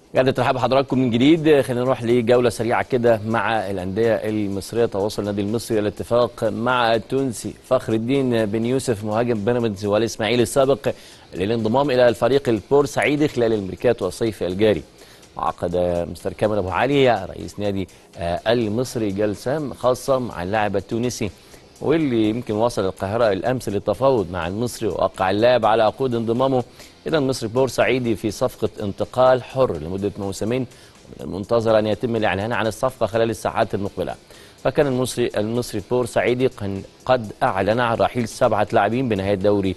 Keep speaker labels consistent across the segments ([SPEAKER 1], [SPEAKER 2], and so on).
[SPEAKER 1] قاعدة ترحب بحضراتكم من جديد خلينا نروح لجولة سريعة كده مع الأندية المصرية تواصل النادي المصري الاتفاق مع التونسي فخر الدين بن يوسف مهاجم بيراميدز والإسماعيلي السابق للانضمام إلى الفريق البورسعيدي خلال الميركاتو الصيفي الجاري عقد مستر كامل أبو علي رئيس نادي المصري جلسة خاصة مع اللاعب التونسي واللي يمكن وصل القاهرة الأمس للتفاوض مع المصري ووقع اللاعب على عقود انضمامه إلى المصري بورسعيدي في صفقة انتقال حر لمدة موسمين ومن المنتظر أن يتم الإعلان عن الصفقة خلال الساعات المقبلة فكان المصري المصري بورسعيدي قد أعلن عن رحيل سبعة لاعبين بنهاية دوري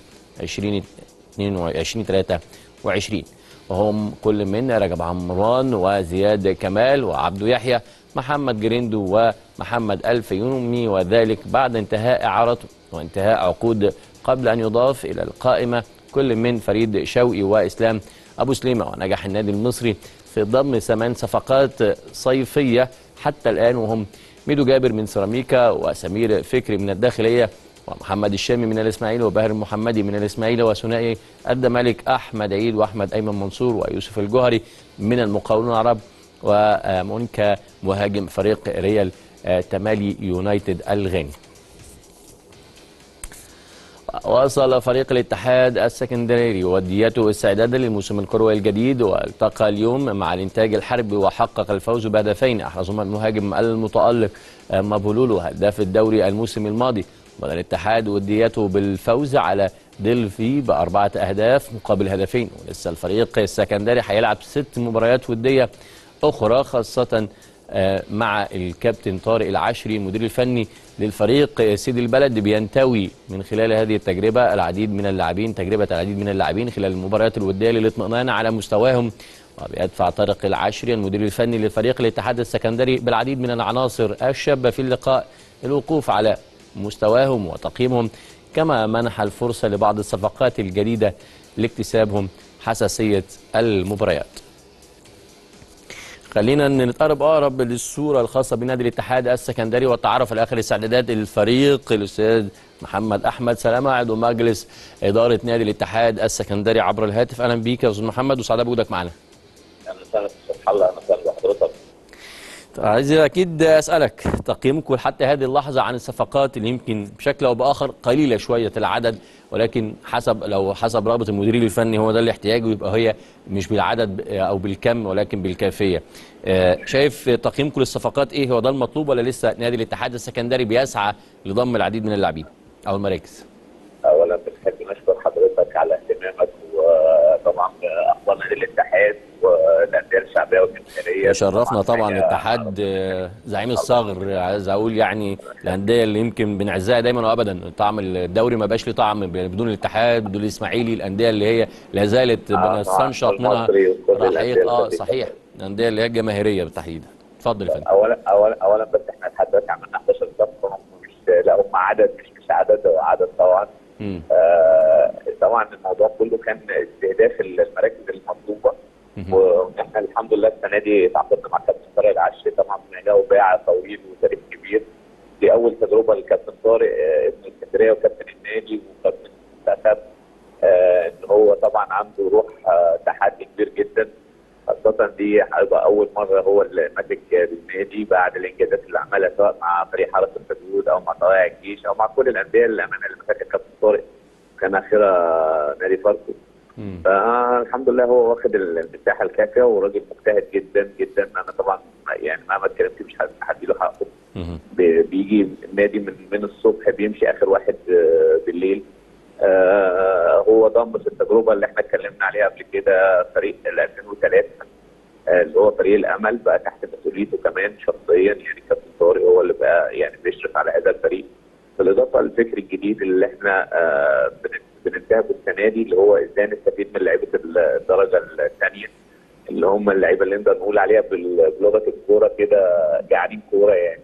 [SPEAKER 1] 2023 وهم كل من رجب عمران وزياد كمال وعبدو يحيى محمد جريندو ومحمد الفيومي وذلك بعد انتهاء إعارته وانتهاء عقود قبل أن يضاف إلى القائمة كل من فريد شوقي وإسلام أبو سليمة ونجح النادي المصري في ضم ثمان صفقات صيفية حتى الآن وهم ميدو جابر من سيراميكا وسمير فكري من الداخلية ومحمد الشامي من الإسماعيلي وباهر المحمدي من الإسماعيلي وثنائي الدمالك أحمد عيد وأحمد أيمن منصور ويوسف الجوهري من المقاولون العرب ومونكا مهاجم فريق ريال تمالي يونايتد الغاني وصل فريق الاتحاد السكندري وديته استعدادا للموسم الكروي الجديد والتقى اليوم مع الانتاج الحربي وحقق الفوز بهدفين احرزهما المهاجم المتالق مابولولو هداف الدوري الموسم الماضي بدأ الاتحاد وديته بالفوز على ديلفي بأربعة أهداف مقابل هدفين ولسه الفريق السكندري هيلعب ست مباريات ودية أخرى خاصة مع الكابتن طارق العشري المدير الفني للفريق سيد البلد بينتوي من خلال هذه التجربة العديد من اللاعبين تجربة العديد من اللاعبين خلال المباريات الودية للاطمئنان على مستواهم وبيدفع طارق العشري المدير الفني للفريق الاتحاد السكندري بالعديد من العناصر الشابة في اللقاء الوقوف على مستواهم وتقييمهم كما منح الفرصة لبعض الصفقات الجديدة لاكتسابهم حساسية المباريات خلينا نتقرب اقرب للصوره الخاصه بنادي الاتحاد السكندري والتعرف على اخر استعدادات الفريق الاستاذ محمد احمد سلامه عضو مجلس اداره نادي الاتحاد السكندري عبر الهاتف اهلا بيك يا استاذ محمد وسعداء بوجودك معنا.
[SPEAKER 2] اهلا وسهلا استاذ حلا اهلا وسهلا بحضرتك.
[SPEAKER 1] عايز اكيد اسالك تقييمكم حتى هذه اللحظه عن الصفقات اللي يمكن بشكل او باخر قليله شويه العدد ولكن حسب لو حسب رغبه المدير الفني هو ده اللي احتياجه يبقى هي مش بالعدد او بالكم ولكن بالكيفيه. شايف تقييمكم للصفقات ايه هو ده المطلوب ولا لسه نادي الاتحاد السكندري بيسعى لضم العديد من اللاعبين او المراكز؟
[SPEAKER 2] اولا بنحب نشكر حضرتك على اهتمامك وطبعا اخبار نادي الاتحاد والانديه الشعبيه والجماهيريه
[SPEAKER 1] يشرفنا طبعا الاتحاد زعيم الصغر عايز اقول يعني الانديه اللي يمكن بنعزها دايما وابدا طعم الدوري ما بقاش له طعم بدون الاتحاد بدون الاسماعيلي الانديه اللي هي لا زالت بنستنشط منها رحيه اه صحيح الانديه اللي هي الجماهيريه بالتحديد اتفضل يا فندم
[SPEAKER 2] اولا اولا اولا بس احنا لحد دلوقتي عملنا 11 صفقه هم مش لا هم عدد مش مش عدد هو عدد طبعا آه طبعا الموضوع كله كان استهداف المراكز المطلوبه واحنا الحمد لله السنه دي تعاقدنا مع كابتن طارق العشري طبعا له باع طويل وتاريخ كبير دي اول تجربه للكابتن طارق آه ابن اسكندريه وكابتن النادي وكابتن المنتخب آه ان هو طبعا عنده روح آه تحدي كبير جدا خاصة دي هيبقى أول مرة هو اللي ماسك النادي بعد الإنجازات اللي عملها سواء مع فريق حرس الحدود أو مع طلائع الجيش أو مع كل الأندية الأمانة اللي مسكها كابتن طارق كان آخرها نادي فاركو. فالحمد لله هو واخد المساحة الكافية وراجل مجتهد جدا جدا أنا طبعا يعني مهما اتكلمت مش هدي له حقه. بيجي النادي من من الصبح بيمشي آخر واحد بالليل. آه هو ضم في التجربه اللي احنا اتكلمنا عليها قبل كده فريق ال 2003 آه اللي هو فريق الامل بقى تحت مسؤوليته كمان شخصيا يعني كابتن طارق هو اللي بقى يعني بيشرف على هذا الفريق بالاضافه للفكر الجديد اللي احنا آه بننتهجه السنه دي اللي هو ازاي نستفيد من لعيبه الدرجه الثانيه اللي هم اللعيبه اللي نقدر نقول عليها بلغه الكوره كده جعانين كوره يعني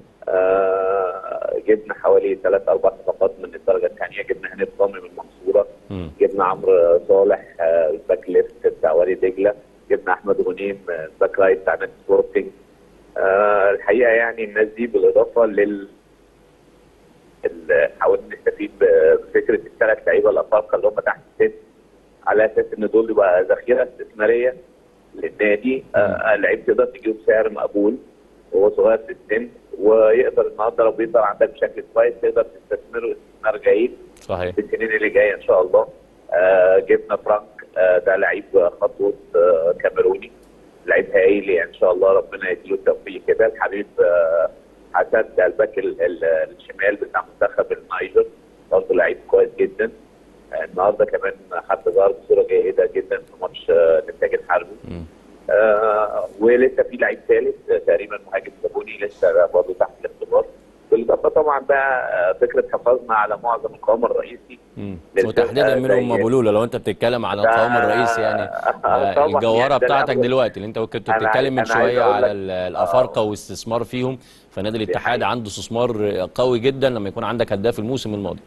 [SPEAKER 2] آه جبنا حوالي ثلاث اربع صفقات من الدرجه الثانيه جبنا هنيف ضامي من المنصوره جبنا عمرو صالح آه الباك ليفت بتاع وادي دجله جبنا احمد غنيم الباك رايت بتاع نادي سبورتنج آه الحقيقه يعني الناس دي بالاضافه لل حاولنا نستفيد بفكره الثلاث لعيبه الافارقه اللي هم تحت السن على اساس ان دول يبقى ذخيره استثماريه للنادي آه لعيب تقدر تجيبه بسعر مقبول وهو صغير في السن ويقدر النهارده لو بيظهر عندك بشكل كويس تقدر تستثمره استثمار جيد
[SPEAKER 1] صحيح
[SPEAKER 2] في السنين اللي جايه ان شاء الله آه جبنا فرانك آه ده لعيب خطوه آه كاميروني لعيب هايل يعني ان شاء الله ربنا يديله التوفيق كده الحبيب آه حسن ده الباك ال- ال- الشمال بتاع منتخب النيجر برضه لعيب كويس جدا آه النهارده كمان حتى ظهر بصوره جيده جدا في ماتش آه الانتاج الحربي
[SPEAKER 1] مم.
[SPEAKER 2] آه ولسه في لعيب ثالث آه، تقريبا مهاجم جابوني لسه برضه تحت الاختبار بالاضافه طبعا بقى آه، فكره حفاظنا على معظم القوام الرئيسي
[SPEAKER 1] مم.
[SPEAKER 2] للفرقة
[SPEAKER 1] وتحديدا منهم
[SPEAKER 2] زي-
[SPEAKER 1] مبولولا لو انت بتتكلم على القوام الرئيسي يعني آه،
[SPEAKER 2] طبعاً،
[SPEAKER 1] الجوهره
[SPEAKER 2] يعني ده
[SPEAKER 1] بتاعتك
[SPEAKER 2] الأول.
[SPEAKER 1] دلوقتي اللي انت كنت
[SPEAKER 2] أنا-
[SPEAKER 1] بتتكلم من
[SPEAKER 2] أنا عايز
[SPEAKER 1] شويه
[SPEAKER 2] أقول
[SPEAKER 1] على
[SPEAKER 2] لك-
[SPEAKER 1] ال- الافارقه واستثمار فيهم فنادي الاتحاد
[SPEAKER 2] حقيقة.
[SPEAKER 1] عنده استثمار قوي جدا لما يكون عندك هداف الموسم الماضي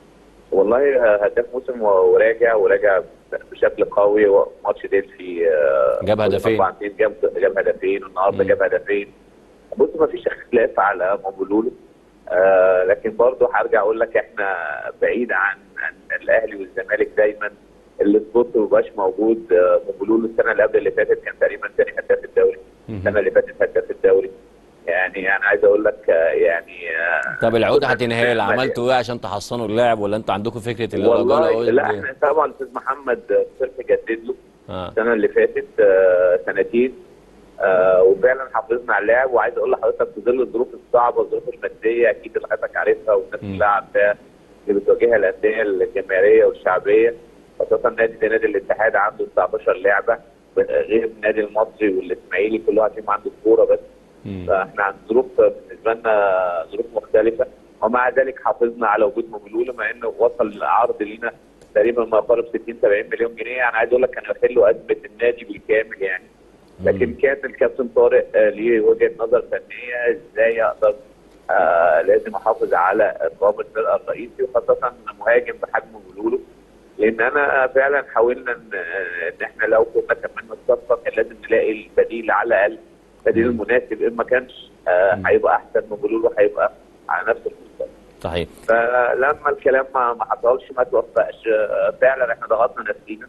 [SPEAKER 2] والله آه، هداف موسم و- وراجع وراجع بشكل قوي وماتش ديلفي آه،
[SPEAKER 1] جاب هدفين.
[SPEAKER 2] أربع سنين جاب جاب هدفين والنهارده
[SPEAKER 1] مم.
[SPEAKER 2] جاب هدفين بص ما فيش اختلاف على مبولولو آه لكن برضه هرجع اقول لك احنا بعيد عن, عن الاهلي والزمالك دايما السبوت ما بقاش موجود آه مبولولو السنه اللي قبل اللي فاتت كان تقريبا ثاني هداف الدوري
[SPEAKER 1] مهم.
[SPEAKER 2] السنه اللي فاتت هداف الدوري يعني انا عايز اقول لك آه يعني آه
[SPEAKER 1] طب العقود
[SPEAKER 2] كنا
[SPEAKER 1] هتنهال
[SPEAKER 2] بنعمل-
[SPEAKER 1] عملتوا ايه عشان تحصنوا اللاعب ولا انتوا عندكم فكره اللي
[SPEAKER 2] والله لا احنا طبعا الاستاذ محمد صرف جدد له
[SPEAKER 1] آه.
[SPEAKER 2] السنه اللي فاتت آه، سنتين آه، وفعلا حافظنا على اللاعب وعايز اقول لحضرتك في ظل الظروف الصعبه الظروف الماديه اكيد اللي حضرتك عارفها والناس
[SPEAKER 1] مم.
[SPEAKER 2] كلها عارفاها اللي بتواجهها الانديه الجماهيريه والشعبيه خاصه نادي زي نادي الاتحاد عنده 19 لعبه غير النادي المصري والاسماعيلي كل واحد فيهم عنده كوره بس
[SPEAKER 1] مم.
[SPEAKER 2] فاحنا عند ظروف بالنسبه لنا ظروف مختلفه ومع ذلك حافظنا على وجود مبلول مع انه وصل العرض لينا تقريبا ما يقارب 60 70 مليون جنيه انا عايز اقول لك كان يحلوا ازمه النادي بالكامل يعني لكن كان الكابتن طارق آه، ليه وجهه نظر فنيه ازاي اقدر آه لازم احافظ على قوام الفرقه الرئيسي وخاصه مهاجم بحجم مبلولو لان انا فعلا حاولنا ان ان احنا لو كنا كملنا الصفقه كان لازم نلاقي البديل على الاقل البديل
[SPEAKER 1] مم.
[SPEAKER 2] المناسب ان ما كانش آه،
[SPEAKER 1] مم.
[SPEAKER 2] هيبقى احسن من بلولو هيبقى على نفس المستوى
[SPEAKER 1] صحيح
[SPEAKER 2] فلما الكلام ما ما حصلش ما توفقش آه، فعلا احنا ضغطنا نفسينا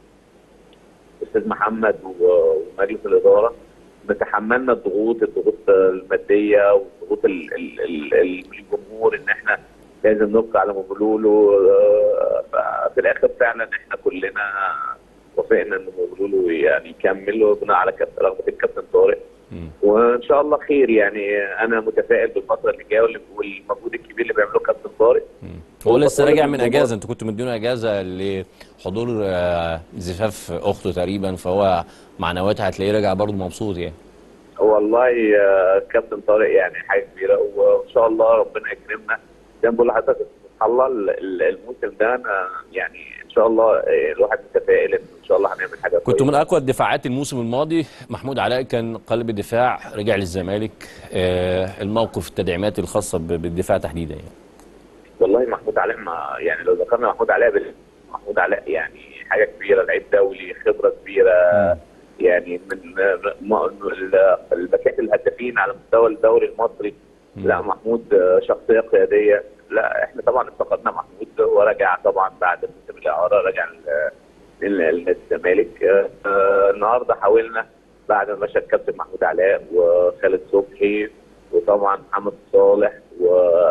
[SPEAKER 2] استاذ محمد و- ومجلس الاداره تحملنا الضغوط الضغوط الماديه والضغوط ال- ال- ال- ال- الجمهور ان احنا لازم نبقى على مبلولو آه، ففي الاخر فعلا احنا كلنا وافقنا ان مبلولو يعني يكمل وبناء على كابتن رغبه الكابتن طارق
[SPEAKER 1] مم.
[SPEAKER 2] وان شاء الله خير يعني انا متفائل بالفتره اللي جايه واللي- والمجهود الكبير اللي بيعمله كابتن طارق
[SPEAKER 1] مم. هو لسه راجع من
[SPEAKER 2] الموضوع.
[SPEAKER 1] اجازه انتوا كنتوا مدينه اجازه لحضور آه، زفاف اخته تقريبا فهو معنوياتها هتلاقيه راجع برضه مبسوط يعني
[SPEAKER 2] والله آه، كابتن طارق يعني حاجه كبيره وان شاء الله ربنا يكرمنا زي ما بقول لحضرتك سبحان الله ال- ال- الموسم ده انا يعني ان شاء الله آه، الواحد متفائل ان ان شاء الله هنعمل حاجه
[SPEAKER 1] كنتوا من
[SPEAKER 2] كويسة.
[SPEAKER 1] اقوى الدفاعات الموسم الماضي محمود علاء كان قلب الدفاع رجع للزمالك آه، الموقف التدعيمات الخاصه ب- بالدفاع تحديدا يعني
[SPEAKER 2] والله محمود علاء ما يعني لو ذكرنا محمود علاء بال- محمود علاء يعني حاجه كبيره لعيب دولي خبره كبيره يعني من م- ال- الباكات الهدافين على مستوى الدوري المصري
[SPEAKER 1] مم.
[SPEAKER 2] لا محمود آه، شخصيه قياديه لا احنا طبعا افتقدنا محمود ورجع طبعا بعد موسم الاعاره رجع ل- ل- لنادي الزمالك آه، آه، النهارده حاولنا بعد ما مشى الكابتن محمود علاء وخالد صبحي وطبعا محمد صالح و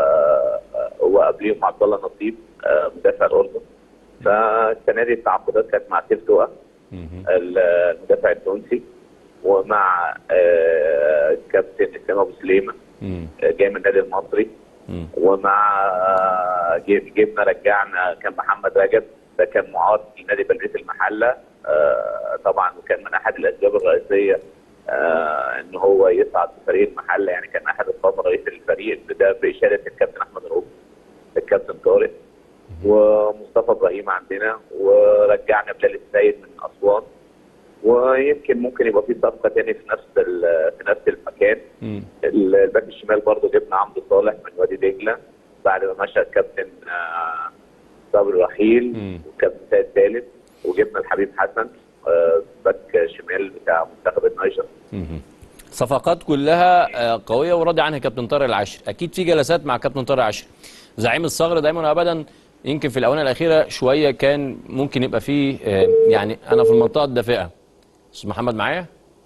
[SPEAKER 2] وقبليهم عبد الله نصيب آه، مدافع الاردن فالسنه دي التعاقدات كانت مع تيفتوأ
[SPEAKER 1] مهم.
[SPEAKER 2] المدافع التونسي ومع آه، كابتن اسلام ابو سليمه
[SPEAKER 1] مم.
[SPEAKER 2] آه، جاي من النادي المصري
[SPEAKER 1] مم.
[SPEAKER 2] ومع آه، جيب- جبنا رجعنا كان محمد رجب ده كان معار في نادي بلديه المحله آه، طبعا وكان من احد الاسباب الرئيسيه آه، ان هو يصعد بفريق المحله يعني كان احد الخطر رئيس الفريق ده باشاده الكابتن احمد رؤوف الكابتن طارق ومصطفى ابراهيم عندنا ورجعنا بلال السيد من اسوان ويمكن ممكن يبقى في صفقه تاني في نفس ال- في نفس المكان
[SPEAKER 1] مم.
[SPEAKER 2] الباك الشمال برضه جبنا عمرو صالح من وادي دجله بعد ما مشى الكابتن آه، صبري رحيل
[SPEAKER 1] مم.
[SPEAKER 2] والكابتن سيد ثالث وجبنا الحبيب حسن آه، باك شمال بتاع منتخب النيجر
[SPEAKER 1] مهم. صفقات كلها آه، قويه وراضي عنها كابتن طارق العشر اكيد في جلسات مع كابتن طارق العشر زعيم الصغر دايما وابدا يمكن في الاونه الاخيره شويه كان ممكن يبقى فيه آه، يعني انا في المنطقه الدافئه استاذ محمد معايا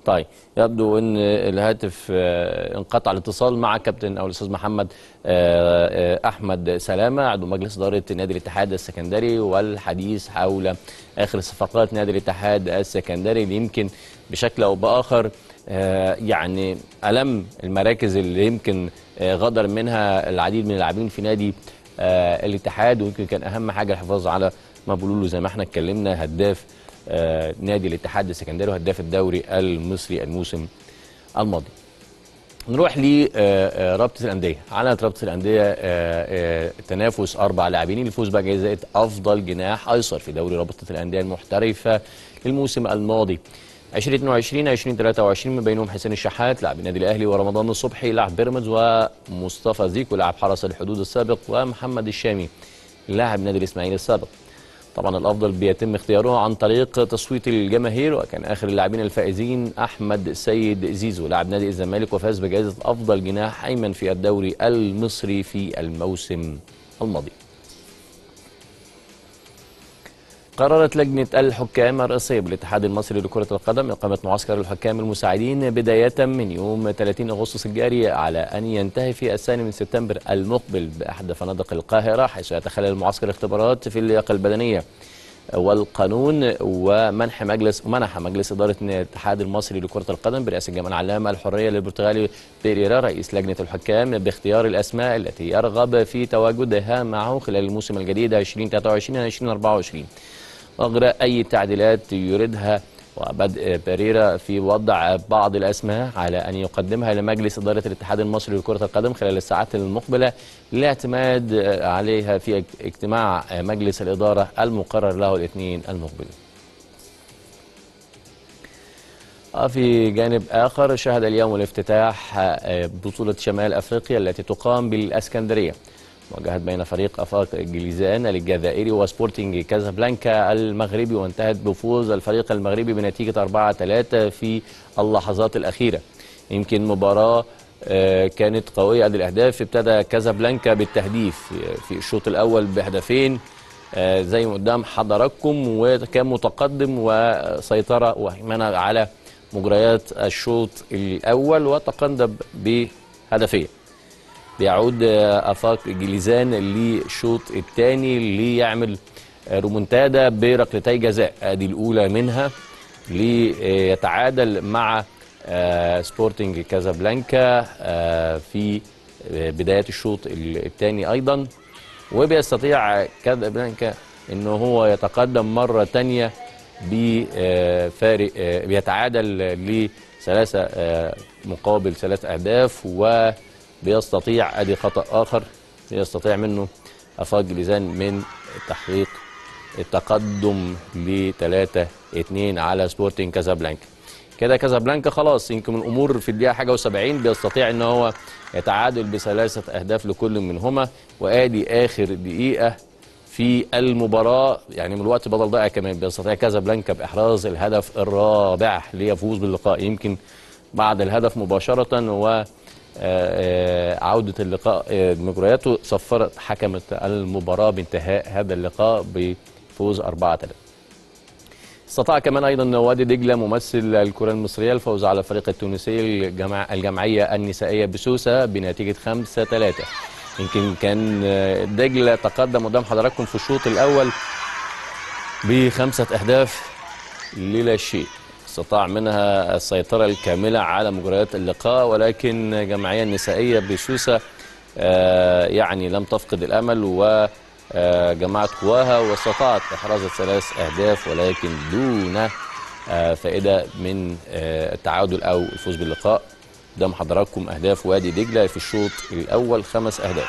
[SPEAKER 1] طيب يبدو ان الهاتف آه، انقطع الاتصال مع كابتن او الاستاذ محمد آه، آه، احمد سلامه عضو مجلس اداره نادي الاتحاد السكندري والحديث حول اخر صفقات نادي الاتحاد السكندري اللي يمكن بشكل او باخر آه، يعني الم المراكز اللي يمكن آه، غدر منها العديد من اللاعبين في نادي آه، الاتحاد ويمكن كان اهم حاجه الحفاظ على مبولولو زي ما احنا اتكلمنا هداف آه، نادي الاتحاد السكندري وهداف الدوري المصري الموسم الماضي. نروح لرابطه الانديه، اعلنت رابطه الانديه آه، آه، تنافس اربع لاعبين للفوز بجائزه افضل جناح ايسر في دوري رابطه الانديه المحترفه الموسم الماضي. 2022 2023 من بينهم حسين الشحات لاعب النادي الاهلي ورمضان الصبحي لاعب بيراميدز ومصطفى زيكو لاعب حرس الحدود السابق ومحمد الشامي لاعب نادي الاسماعيلي السابق. طبعا الافضل بيتم اختياره عن طريق تصويت الجماهير وكان اخر اللاعبين الفائزين احمد سيد زيزو لاعب نادي الزمالك وفاز بجائزه افضل جناح ايمن في الدوري المصري في الموسم الماضي. قررت لجنة الحكام الرئيسية بالاتحاد المصري لكرة القدم إقامة معسكر الحكام المساعدين بداية من يوم 30 أغسطس الجاري على أن ينتهي في الثاني من سبتمبر المقبل بأحد فنادق القاهرة حيث يتخلل المعسكر اختبارات في اللياقة البدنية والقانون ومنح مجلس ومنح مجلس إدارة الاتحاد المصري لكرة القدم برئاسة جمال علامة الحرية للبرتغالي بيريرا رئيس لجنة الحكام باختيار الأسماء التي يرغب في تواجدها معه خلال الموسم الجديد 2023-2024 وإغراء أي تعديلات يريدها وبدء بيريرا في وضع بعض الأسماء على أن يقدمها لمجلس إدارة الاتحاد المصري لكرة القدم خلال الساعات المقبلة للاعتماد عليها في اجتماع مجلس الإدارة المقرر له الاثنين المقبل في جانب آخر شهد اليوم الافتتاح بطولة شمال أفريقيا التي تقام بالأسكندرية مواجهة بين فريق أفاق جليزان الجزائري وسبورتنج كازابلانكا المغربي وانتهت بفوز الفريق المغربي بنتيجة 4-3 في اللحظات الأخيرة يمكن مباراة آه، كانت قوية عدد الأهداف ابتدى كازابلانكا بالتهديف في الشوط الأول بهدفين آه، زي ما قدام حضراتكم وكان متقدم وسيطرة وهيمنة على مجريات الشوط الأول وتقدم بهدفين بيعود آه، افاق جليزان للشوط الثاني ليعمل آه، رومونتادا بركلتي جزاء ادي الاولى منها ليتعادل مع آه، سبورتنج كازابلانكا آه، في آه، بدايات الشوط الثاني ايضا وبيستطيع كازابلانكا ان هو يتقدم مره ثانيه بفارق آه، بيتعادل لثلاثه آه، مقابل ثلاث اهداف و بيستطيع ادي خطا اخر بيستطيع منه افاق جليزان من تحقيق التقدم ل 3 2 على سبورتنج كازابلانكا كده كازابلانكا خلاص يمكن الامور في الدقيقه حاجه و70 بيستطيع ان هو يتعادل بثلاثه اهداف لكل منهما وادي اخر دقيقه في المباراه يعني من الوقت بدل ضائع كمان بيستطيع كازابلانكا باحراز الهدف الرابع ليفوز باللقاء يمكن بعد الهدف مباشره و آه، آه، عودة اللقاء آه، مجرياته صفرت حكمت المباراة بانتهاء هذا اللقاء بفوز 4 3 استطاع كمان ايضا وادي دجله ممثل الكره المصريه الفوز على الفريق التونسي الجمع الجمعيه النسائيه بسوسه بنتيجه 5 3 يمكن كان آه، دجله تقدم قدام حضراتكم في الشوط الاول بخمسه اهداف للا شيء استطاع منها السيطرة الكاملة على مجريات اللقاء ولكن الجمعية النسائية بسوسة آه، يعني لم تفقد الأمل وجمعت قواها واستطاعت إحراز الثلاث أهداف ولكن دون آه، فائدة من آه، التعادل أو الفوز باللقاء قدام حضراتكم أهداف وادي دجلة في الشوط الأول خمس أهداف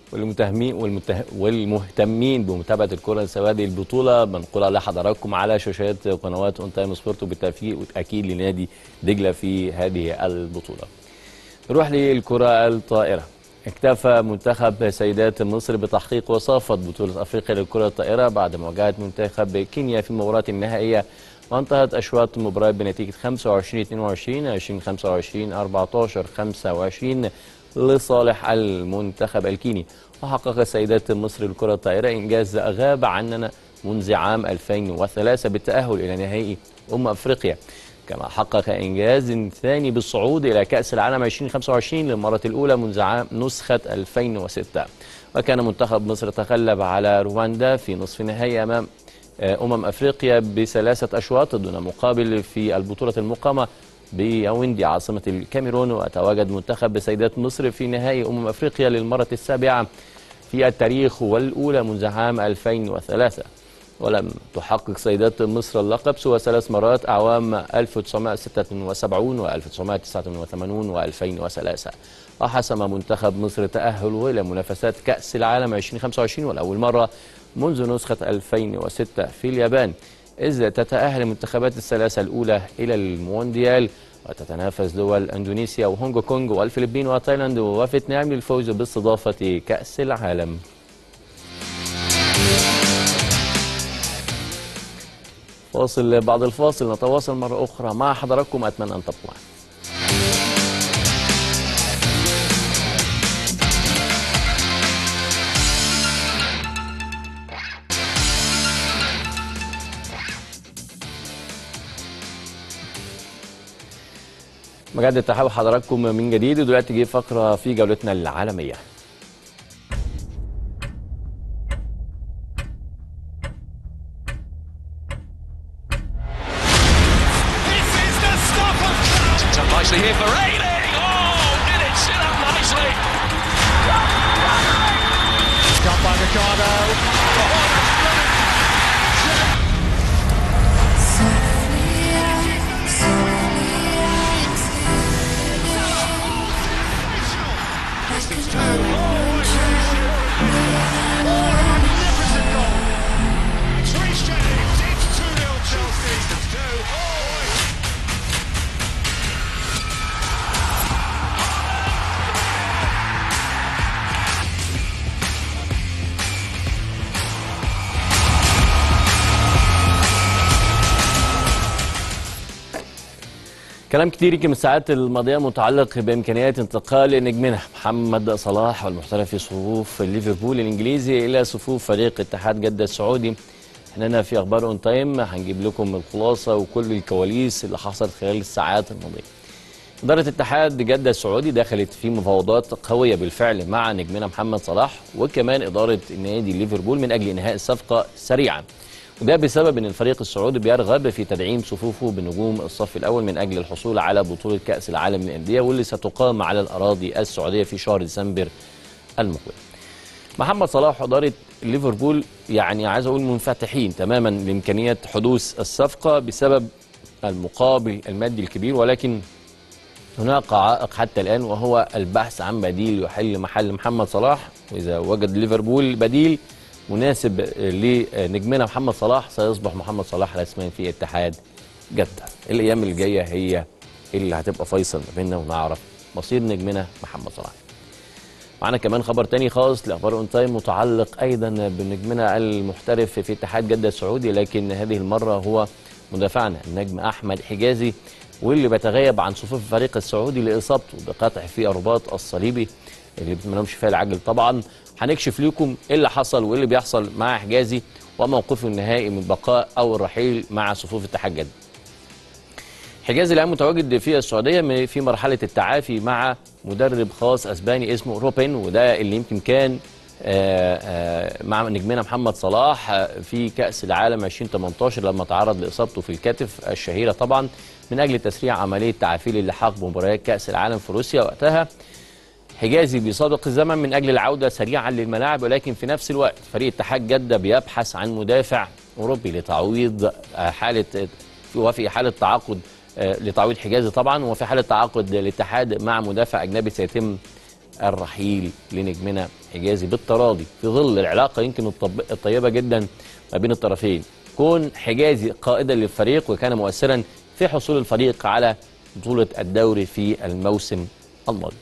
[SPEAKER 1] والمتهمين والمته... والمهتمين بمتابعه الكره السوادي البطوله بنقلها لحضراتكم على شاشات قنوات اون تايم سبورت وبالتوفيق اكيد لنادي دجله في هذه البطوله. نروح للكره الطائره. اكتفى منتخب سيدات مصر بتحقيق وصافة بطولة أفريقيا للكرة الطائرة بعد مواجهة منتخب كينيا في المباراة النهائية وانتهت أشواط المباراة بنتيجة 25 22 20 25 14 25 لصالح المنتخب الكيني وحقق سيدات مصر للكرة الطائرة إنجاز غاب عننا منذ عام 2003 بالتأهل إلى نهائي أمم أفريقيا كما حقق إنجاز ثاني بالصعود إلى كأس العالم 2025 للمرة الأولى منذ عام نسخة 2006 وكان منتخب مصر تغلب على رواندا في نصف النهائي أمام أمم أفريقيا بثلاثة أشواط دون مقابل في البطولة المقامة بياوندي عاصمة الكاميرون وتواجد منتخب سيدات مصر في نهائي أمم أفريقيا للمرة السابعة في التاريخ والأولى منذ عام 2003 ولم تحقق سيدات مصر اللقب سوى ثلاث مرات أعوام 1976 و1989 و2003 وحسم منتخب مصر تأهله إلى منافسات كأس العالم 2025 والأول مرة منذ نسخة 2006 في اليابان إذ تتأهل المنتخبات الثلاثة الأولى إلى المونديال وتتنافس دول اندونيسيا وهونج كونج والفلبين وتايلاند وفيتنام للفوز باستضافة كأس العالم. فاصل بعد الفاصل نتواصل مرة أخرى مع حضراتكم أتمنى أن تبقوا معنا. مجد التحاب حضراتكم من جديد ودلوقتي جه فقرة في جولتنا العالمية.
[SPEAKER 3] nicely here for Ayling. Oh, did it sit up nicely?
[SPEAKER 4] Got by Ricardo.
[SPEAKER 3] Trish Jennings, it's 2-0 Chelsea. It's 2. Oh,
[SPEAKER 1] كلام كتير يمكن من الساعات الماضيه متعلق بامكانيات انتقال نجمنا محمد صلاح والمحترف في صفوف ليفربول الانجليزي الى صفوف فريق اتحاد جده السعودي احنا هنا في اخبار اون تايم هنجيب لكم الخلاصه وكل الكواليس اللي حصلت خلال الساعات الماضيه. إدارة اتحاد جدة السعودي دخلت في مفاوضات قوية بالفعل مع نجمنا محمد صلاح وكمان إدارة نادي ليفربول من أجل إنهاء الصفقة سريعا وده بسبب ان الفريق السعودي بيرغب في تدعيم صفوفه بنجوم الصف الاول من اجل الحصول على بطوله كاس العالم للانديه واللي ستقام على الاراضي السعوديه في شهر ديسمبر المقبل. محمد صلاح واداره ليفربول يعني عايز اقول منفتحين تماما لامكانيه حدوث الصفقه بسبب المقابل المادي الكبير ولكن هناك عائق حتى الان وهو البحث عن بديل يحل محل محمد صلاح واذا وجد ليفربول بديل مناسب لنجمنا محمد صلاح سيصبح محمد صلاح رسميا في اتحاد جده الايام اللي جايه هي اللي هتبقى فيصل ما بيننا ونعرف مصير نجمنا محمد صلاح معانا كمان خبر تاني خاص لاخبار اون تايم متعلق ايضا بنجمنا المحترف في اتحاد جده السعودي لكن هذه المره هو مدافعنا النجم احمد حجازي واللي بيتغيب عن صفوف الفريق السعودي لاصابته بقطع في الرباط الصليبي اللي بنتمناهمش فيها العجل طبعا هنكشف لكم ايه اللي حصل وايه اللي بيحصل مع حجازي وموقفه النهائي من البقاء او الرحيل مع صفوف اتحاد جده. حجازي الان متواجد في السعوديه في مرحله التعافي مع مدرب خاص اسباني اسمه روبن وده اللي يمكن كان آآ آآ مع نجمنا محمد صلاح في كاس العالم 2018 لما تعرض لاصابته في الكتف الشهيره طبعا من اجل تسريع عمليه تعافيه للحاق بمباريات كاس العالم في روسيا وقتها حجازي بيسابق الزمن من اجل العوده سريعا للملاعب ولكن في نفس الوقت فريق اتحاد جده بيبحث عن مدافع اوروبي لتعويض حاله وفي حاله تعاقد لتعويض حجازي طبعا وفي حاله تعاقد الاتحاد مع مدافع اجنبي سيتم الرحيل لنجمنا حجازي بالتراضي في ظل العلاقه يمكن الطب- الطيبه جدا ما بين الطرفين كون حجازي قائدا للفريق وكان مؤثرا في حصول الفريق على بطوله الدوري في الموسم الماضي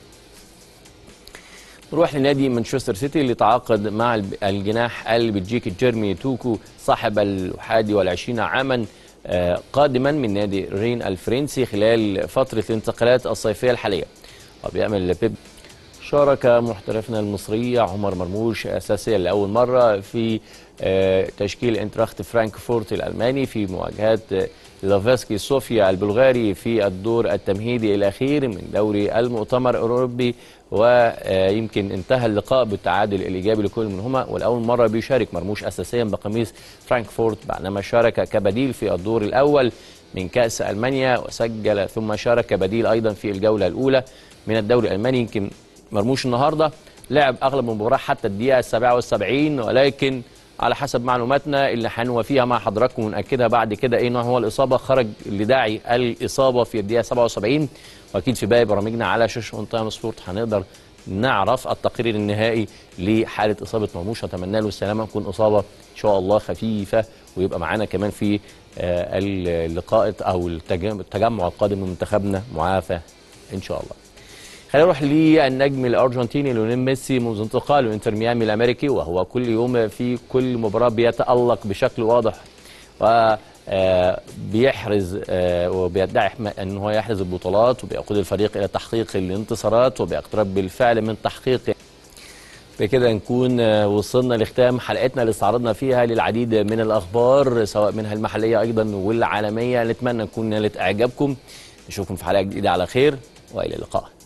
[SPEAKER 1] نروح لنادي مانشستر سيتي اللي تعاقد مع الب- الجناح البلجيكي جيرمي توكو صاحب الحادي والعشرين عاما آه، قادما من نادي رين الفرنسي خلال فترة الانتقالات الصيفية الحالية وبيعمل بيب شارك محترفنا المصري عمر مرموش اساسيا لاول مره في آه، تشكيل انتراخت فرانكفورت الالماني في مواجهات آه، لافسكي صوفيا البلغاري في الدور التمهيدي الاخير من دوري المؤتمر الاوروبي ويمكن انتهى اللقاء بالتعادل الايجابي لكل منهما ولاول مره بيشارك مرموش اساسيا بقميص فرانكفورت بعدما شارك كبديل في الدور الاول من كاس المانيا وسجل ثم شارك كبديل ايضا في الجوله الاولى من الدوري الالماني يمكن مرموش النهارده لعب اغلب المباراه حتى الدقيقه 77 ولكن على حسب معلوماتنا اللي هنوافيها مع حضراتكم ونأكدها بعد كده ايه نوع هو الاصابه خرج لداعي الاصابه في الدقيقه 77 واكيد في باقي برامجنا على شاشه اون تايم سبورت هنقدر نعرف التقرير النهائي لحاله اصابه مرموش اتمنى له السلامه تكون اصابه ان شاء الله خفيفه ويبقى معانا كمان في آه، اللقاء او التجم- التجمع القادم من منتخبنا معافى ان شاء الله خلينا نروح للنجم الارجنتيني ليونيل ميسي منذ انتقاله انتر ميامي الامريكي وهو كل يوم في كل مباراه بيتالق بشكل واضح و آه، بيحرز آه، وبيدعي حما- ان هو يحرز البطولات وبيقود الفريق الى تحقيق الانتصارات وبيقترب بالفعل من تحقيق بكده نكون آه، وصلنا لختام حلقتنا اللي استعرضنا فيها للعديد من الاخبار سواء منها المحليه ايضا والعالميه نتمنى نكون نالت اعجابكم نشوفكم في حلقه جديده على خير والى اللقاء